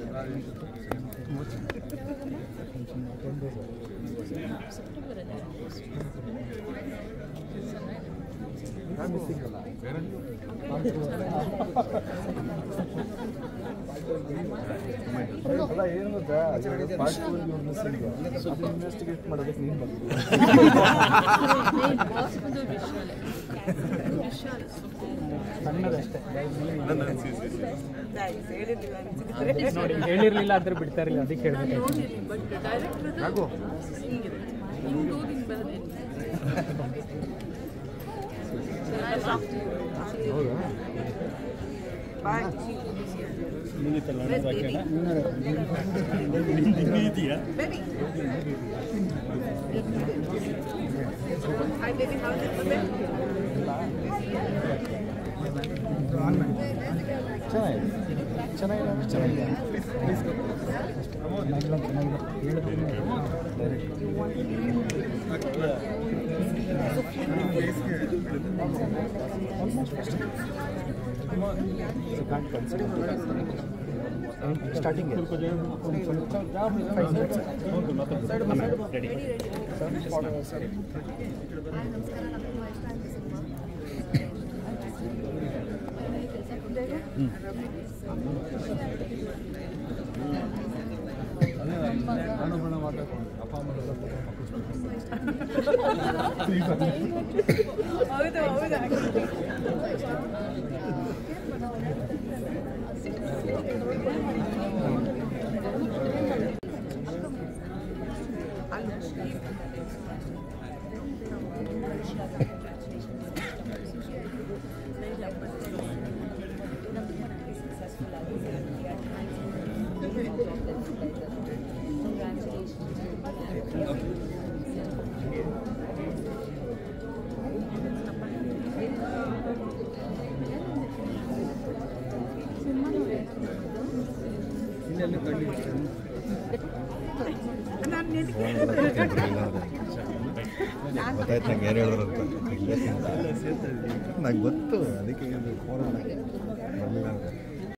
ಅಲ್ಲ ಏನು ಗೊತ್ತಾ ಪಾರ್ಟ್ ಟೂ ಮಿಸ್ಸಿಂಗ್ ಅದು ಇನ್ವೆಸ್ಟಿಗೇಟ್ ಮಾಡೋದಕ್ಕೆ ನೀನು ಬಂದು ಸಣ್ಣದಷ್ಟೇ ನೋಡಿ ಹೇಳಿರ್ಲಿಲ್ಲ ಅಂದ್ರೆ ಬಿಡ್ತಾ ಇರಲಿಲ್ಲ ಅದಕ್ಕೆ ಹೇಳ್ಬೇಕು ಬಟ್ ಡೈರೆಕ್ಟರ್ ಹಿಂಗಿದೆ ಹಿಂಗೆ ಹೋಗಿ ಹಿಂಗೆ ಬರೋದೇನು ಚೆನ್ನಾಗಿದೆ ಚೆನ್ನಾಗಿದೆ ಚೆನ್ನಾಗಿದೆ ಚೆನ್ನಾಗಿಲ್ಲ ಚೆನ್ನಾಗಿಲ್ಲ ಹೇಳಿದ್ರು ಸ್ಟಾರ್ಟಿಂಗ್ ನಾನು ಬಣ್ಣ ಮಾತಾಡ್ಕೊಂಡು ಅಪ್ಪ ಅಮ್ಮ ಹೌದು ಹೌದು ಗೊತ್ತಾಯ್ತು ನಂಗೆ ಏನು ಹೇಳಿದ್ರು ಅಂತ ನಂಗೆ ಗೊತ್ತು ಅದಕ್ಕೆ ಫೋನ್ ಬರಲಿಲ್ಲ